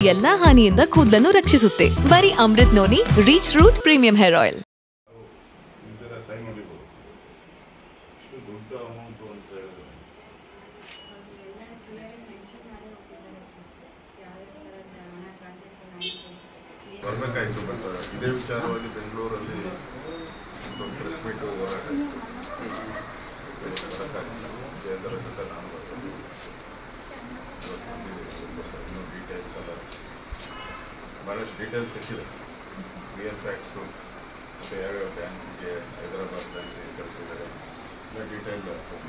ಎಲ್ಲಾ ಹಾನಿಯಿಂದ ಕೂದಲನ್ನು ರಕ್ಷಿಸುತ್ತೆ ಬರೀ Amrit noni reach root premium hair oil ಇದರ ಸೈನ್ ಹೊಡಿಬೋದು ಇಷ್ಟು ದೊಡ್ಡ ಅಮೌಂಟು ಅಂತ ಹೇಳಿದ್ರೆ ಎಲ್ಲ ಕ್ಲಿಯರ್ ಮೆನ್ಷನ್ ಮಾಡಿ ಹೋಗಿದ್ದಾರೆ ಸರ್ ಯಾವ್ಯಾವ ಥರದ ಹಣ ಟ್ರಾನ್ಸಾಕ್ಷನ್ ಆಯಿತು ಬರಬೇಕಾಯ್ತು ಬಟ್ ಇದೇ ವಿಚಾರವಾಗಿ ಬೆಂಗಳೂರಲ್ಲಿ ಒಂದು ಪ್ರೆಸ್ ಮೀಟ್ ಹೋರಾಟ ಬರೋಕ್ಕಾಗಿಲ್ಲ ಜಯಂತರ ಜೊತೆ ನಾನು ಬರ್ತೀನಿ ಇವತ್ತು ಬಂದಿದ್ದೀವಿ ತುಂಬ ಸರ್ ಇನ್ನೂ ಡೀಟೇಲ್ಸ್ ಎಲ್ಲ ಭಾಳಷ್ಟು ಡೀಟೇಲ್ಸ್ ಸಿಕ್ಕಿದೆ ರಿಯಲ್ ಫ್ಯಾಕ್ಟ್ಸು ಮತ್ತು ಯಾವ್ಯಾವ ಬ್ಯಾಂಕಿಗೆ ಹೈದರಾಬಾದ್ ಬ್ಯಾಂಕಿಗೆ ಕಳಿಸಿದ್ದಾರೆ ಎಲ್ಲ ಡೀಟೇಲ್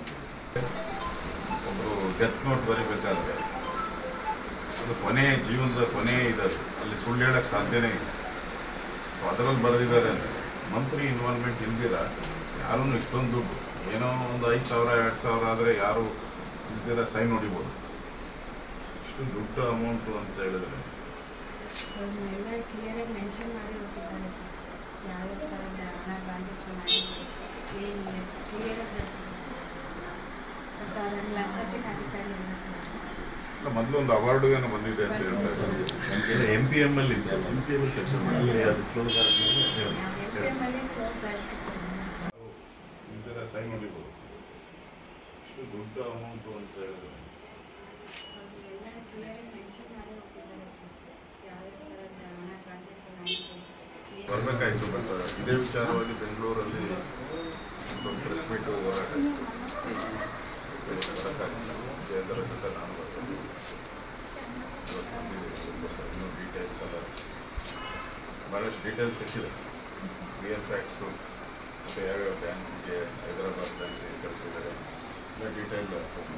ಒಬ್ಬರು ಡೆತ್ ನೋಟ್ ಬರಿಬೇಕಾದ್ರೆ ಅದು ಕೊನೆ ಜೀವನದ ಕೊನೆ ಇದದು ಅಲ್ಲಿ ಸುಳ್ಳು ಹೇಳಕ್ಕೆ ಸಾಧ್ಯನೇ ಇಲ್ಲ ಸೊ ಅದರಲ್ಲಿ ಬರೆದಿದ್ದಾರೆ ಅಂದರೆ ಮಂತ್ರಿ ಇನ್ವಾಲ್ವ್ಮೆಂಟ್ ಇಲ್ದಿರ ಯಾರೂ ಇಷ್ಟೊಂದು ದುಡ್ಡು ಏನೋ ಒಂದು ಐದು ಸಾವಿರ ಎರಡು ಸಾವಿರ ಆದರೆ ಯಾರು ಇಲ್ದಿರ ಸೈನ್ ಹೊಡಿಬೋದು ಇಷ್ಟು ದೊಡ್ಡ ಅಮೌಂಟು ಅಂತ ಹೇಳಿದ್ರೆ ಅವ್ರನ್ನೆಲ್ಲ ಕ್ಲಿಯರಾಗಿ ಮೆನ್ಷನ್ ಮಾಡಿ ಹೋಗಿದ್ದಾರೆ ಸರ್ ಯಾವ್ಯಾವ ಥರದ ಹಣ ಟ್ರಾನ್ಸಾಕ್ಷನ್ ಆಗಿದೆ ಏನಿಲ್ಲ ಕ್ಲಿಯರಾಗಿ ಹೇಳ್ತಿದ್ದಾರೆ ಸರ್ ಮತ್ತು ಅವ್ರನ್ನ ಲಂಚ ತಿನ್ನೋದಕ್ಕೆ ಇಲ್ಲ ಸರ್ ಇಲ್ಲ ಮೊದಲು ಒಂದು ಅವಾರ್ಡು ಏನೋ ಬಂದಿದೆ ಅಂತ ಹೇಳ್ತಾರೆ ಎಂ ಪಿ ಎಮ್ ಅಲ್ಲಿ ಇತ್ತು ಎಂ ಪಿ ಎಮ್ ಕೆಲಸ ಮಾಡಿ ಅದು ಕ್ಲೋಸ್ ಆದ್ಮೇಲೆ ನಾವು ಎಫ್ ಎಮ್ ಅಲ್ಲಿ ಕ್ಲೋಸ್ ಆಯಿತು ಸರ್ ಇದರ ಸೈನ್ ಹೊಡಿಬೋದು ಇಷ್ಟು ದೊಡ್ಡ ಅಮೌಂಟು ಅಂತ ಹೇಳಿದ್ರೆ ಅವ್ರನ್ನೆಲ್ಲ ಕ್ಲಿಯರಾಗಿ ಮೆನ್ಷನ್ ಮಾಡಿ ಹೋಗಿದ್ದಾರೆ ಸರ್ ಯಾವ್ಯಾವ ಥರದ ಹಣ ಟ್ರಾನ್ಸಾಕ್ಷನ್ ಆಯಿತು ಬರಬೇಕಾಯ್ತು ಬಟ್ ಇದೇ ವಿಚಾರವಾಗಿ ಬೆಂಗಳೂರಲ್ಲಿ ಒಂದು ಪ್ರೆಸ್ ಮೀಟ್ ಹೋರಾಟ ಬರೋಕ್ಕಾಗಿಲ್ಲ ಜಯಂತರ ಜೊತೆ ನಾನು ಬರ್ತೀನಿ ಇವತ್ತು ಬಂದಿದ್ದೀವಿ ತುಂಬ ಸರ್ ಇನ್ನೂ ಡೀಟೇಲ್ಸ್ ಎಲ್ಲ ಭಾಳಷ್ಟು ಡೀಟೇಲ್ಸ್ ಸಿಕ್ಕಿದೆ ರಿಯಲ್ ಫ್ಯಾಕ್ಟ್ಸು ಮತ್ತು ಯಾವ್ಯಾವ ಬ್ಯಾಂಕಿಗೆ ಹೈದರಾಬಾದ್ ಬ್ಯಾಂಕಿಗೆ ಕಳಿಸಿದ್ದಾರೆ ಎಲ್ಲ ಡೀಟೇಲ್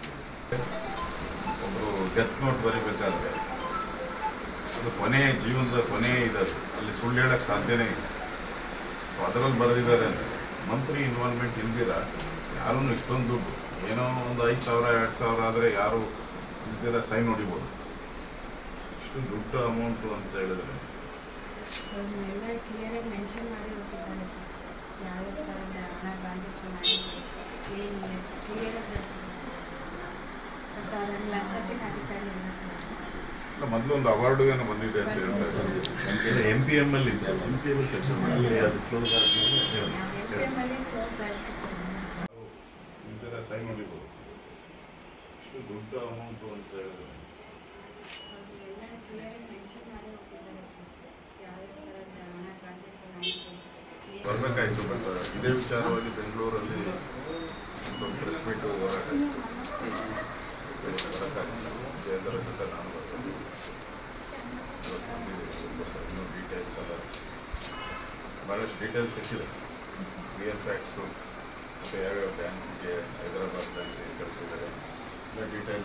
ಒಬ್ಬರು ಡೆತ್ ನೋಟ್ ಬರಿಬೇಕಾದ್ರೆ ಅದು ಕೊನೆ ಜೀವನದ ಕೊನೆ ಇದದು ಅಲ್ಲಿ ಸುಳ್ಳು ಹೇಳಕ್ಕೆ ಸಾಧ್ಯನೇ ಇಲ್ಲ ಸೊ ಅದರಲ್ಲಿ ಬರೆದಿದ್ದಾರೆ ಅಂದರೆ ಮಂತ್ರಿ ಇನ್ವಾಲ್ವ್ಮೆಂಟ್ ಇಲ್ದಿರ ಯಾರೂ ಇಷ್ಟೊಂದು ದುಡ್ಡು ಏನೋ ಒಂದು ಐದು ಸಾವಿರ ಎರಡು ಸಾವಿರ ಆದರೆ ಯಾರು ಇಲ್ದಿರ ಸೈನ್ ಹೊಡಿಬೋದು ಇಷ್ಟು ದೊಡ್ಡ ಅಮೌಂಟು ಅಂತ ಹೇಳಿದ್ರೆ ಅವ್ರನ್ನೆಲ್ಲ ಕ್ಲಿಯರಾಗಿ ಮೆನ್ಷನ್ ಮಾಡಿ ಹೋಗಿದ್ದಾರೆ ಸರ್ ಯಾವ್ಯಾವ ಥರದ ಹಣ ಟ್ರಾನ್ಸಾಕ್ಷನ್ ಆಗಿದೆ ಏನಿಲ್ಲ ಕ್ಲಿಯರಾಗಿ ಹೇಳ್ತಿದ್ದಾರೆ ಸರ್ ಮತ್ತು ಅವ್ರನ್ನ ಲಂಚ ತಿನ್ನೋದಕ್ಕೆ ಇಲ್ಲ ಸರ್ ಇಲ್ಲ ಮೊದಲು ಒಂದು ಅವಾರ್ಡು ಏನೋ ಬಂದಿದೆ ಅಂತ ಹೇಳ್ತಾರೆ ಎಂ ಪಿ ಎಮ್ ಅಲ್ಲಿ ಇತ್ತು ಎಂ ಪಿ ಎಮ್ ಕೆಲಸ ಮಾಡಿ ಅದು ಕ್ಲೋಸ್ ನಾವು ಎಫ್ ಆದ್ಮೇಲೆ ಎಮ್ ಅಲ್ಲಿ ಕ್ಲೋಸ್ ಆಯಿತು ಸರ್ ಇದರ ಸೈನ್ ಹೊಡಿಬೋದು ಇಷ್ಟು ದೊಡ್ಡ ಅಮೌಂಟು ಅಂತ ಹೇಳಿದ್ರೆ ಅವ್ರನ್ನೆಲ್ಲ ಕ್ಲಿಯರಾಗಿ ಮೆನ್ಷನ್ ಮಾಡಿ ಹೋಗಿದ್ದಾರೆ ಸರ್ ಯಾವ್ಯಾವ ಥರದ ಹಣ ಟ್ರಾನ್ಸಾಕ್ಷನ್ ಆಯಿತು ಬರಬೇಕಾಯ್ತು ಬಟ್ ಇದೇ ವಿಚಾರವಾಗಿ ಬೆಂಗಳೂರಲ್ಲಿ ಒಂದು ಪ್ರೆಸ್ ಮೀಟ್ ಹೋರಾಟ ಬರೋಕ್ಕಾಗಿಲ್ಲ ಜಯಂತರ ಜೊತೆ ನಾನು ಬರ್ತೀನಿ ಇವತ್ತು ಬಂದಿದ್ದೀವಿ ತುಂಬ ಸರ್ ಇನ್ನೂ ಡೀಟೇಲ್ಸ್ ಎಲ್ಲ ಭಾಳಷ್ಟು ಡೀಟೇಲ್ಸ್ ಸಿಕ್ಕಿದೆ ರಿಯಲ್ ಫ್ಯಾಕ್ಟ್ಸು ಮತ್ತು ಯಾವ್ಯಾವ ಬ್ಯಾಂಕಿಗೆ ಹೈದರಾಬಾದ್ ಬ್ಯಾಂಕಿಗೆ ಕಳಿಸಿದ್ದಾರೆ ಎಲ್ಲ ಡೀಟೇಲ್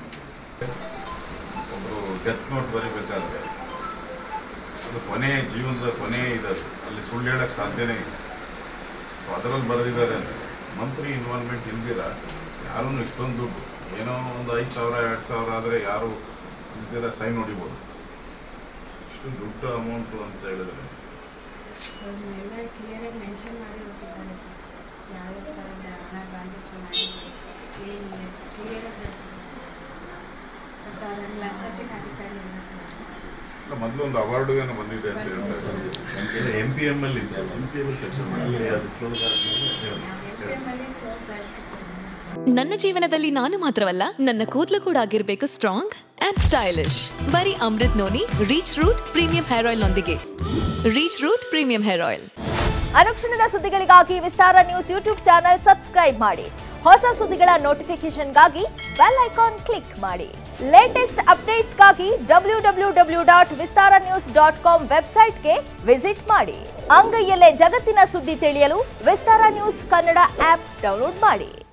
ಒಬ್ಬರು ಡೆತ್ ನೋಟ್ ಬರಿಬೇಕಾದ್ರೆ ಅದು ಕೊನೆ ಜೀವನದ ಕೊನೆ ಇದದು ಅಲ್ಲಿ ಸುಳ್ಳು ಹೇಳಕ್ಕೆ ಸಾಧ್ಯನೇ ಇಲ್ಲ ಸೊ ಅದರಲ್ಲಿ ಬರೆದಿದ್ದಾರೆ ಅಂದರೆ ಮಂತ್ರಿ ಇನ್ವಾಲ್ವ್ಮೆಂಟ್ ಇಲ್ದಿರ ಯಾರೂ ಇಷ್ಟೊಂದು ದುಡ್ಡು ಏನೋ ಒಂದು ಐದು ಸಾವಿರ ಎರಡು ಸಾವಿರ ಆದರೆ ಯಾರು ಇಲ್ದಿರ ಸೈನ್ ಹೊಡಿಬೋದು ಇಷ್ಟು ದೊಡ್ಡ ಅಮೌಂಟು ಅಂತ ಹೇಳಿದ್ರೆ ಅವ್ರನ್ನೆಲ್ಲ ಕ್ಲಿಯರಾಗಿ ಮೆನ್ಷನ್ ಮಾಡಿ ಹೋಗಿದ್ದಾರೆ ಸರ್ ಯಾವ್ಯಾವ ಥರದ ಹಣ ಟ್ರಾನ್ಸಾಕ್ಷನ್ ಆಗಿದೆ ಏನಿಲ್ಲ ಕ್ಲಿಯರಾಗಿ ಹೇಳ್ತಿದ್ದಾರೆ ಸರ್ ಮತ್ತು ಅವ್ರನ್ನ ಲಂಚ ತಿನ್ನೋದಕ್ಕೆ ಇಲ್ಲ ಸರ್ ಇಲ್ಲ ಮೊದಲು ಒಂದು ಅವಾರ್ಡು ಏನೋ ಬಂದಿದೆ ಅಂತ ಹೇಳ್ತಾರೆ ಎಂ ಪಿ ಎಮ್ ಅಲ್ಲಿ ಇತ್ತು ಎಂ ಪಿ ಎಮ್ ಕೆಲಸ ಮಾಡಿ ಅದು ಕ್ಲೋಸ್ ನಾವು ಎಫ್ ಆದ್ಮೇಲೆ ಎಮ್ ಅಲ್ಲಿ ಕ್ಲೋಸ್ ಆಯಿತು ಸರ್ ನನ್ನ ಜೀವನದಲ್ಲಿ ನಾನು ಮಾತ್ರವಲ್ಲ ನನ್ನ ಕೂದಲು ಕೂಡ ಆಗಿರ್ಬೇಕು ಸ್ಟ್ರಾಂಗ್ ಅಂಡ್ ಸ್ಟೈಲಿಶ್ ಬರೀ Amrit noni reach root premium hair oil ನೊಂದಿಗೆ reach root premium hair oil ಅನುಕ್ಷಣದ ಸುದ್ದಿಗಳಿಗಾಗಿ Vistara news YouTube channel subscribe ಮಾಡಿ ಹೊಸ ಸುದ್ದಿಗಳ ನೋಟಿಫಿಕೇಶನ್ಗಾಗಿ ಬೆಲ್ ಐಕಾನ್ ಕ್ಲಿಕ್ ಮಾಡಿ ಲೇಟೆಸ್ಟ್ ಅಪ್ಡೇಟ್ಸ್ಗಾಗಿ W W W dot Vistara news dot com ವೆಬ್ಸೈಟ್ಗೆ ವಿಸಿಟ್ ಮಾಡಿ ಅಂಗೈಯಲ್ಲೇ ಜಗತ್ತಿನ ಸುದ್ದಿ ತಿಳಿಯಲು Vistara news Kannada app download ಮಾಡಿ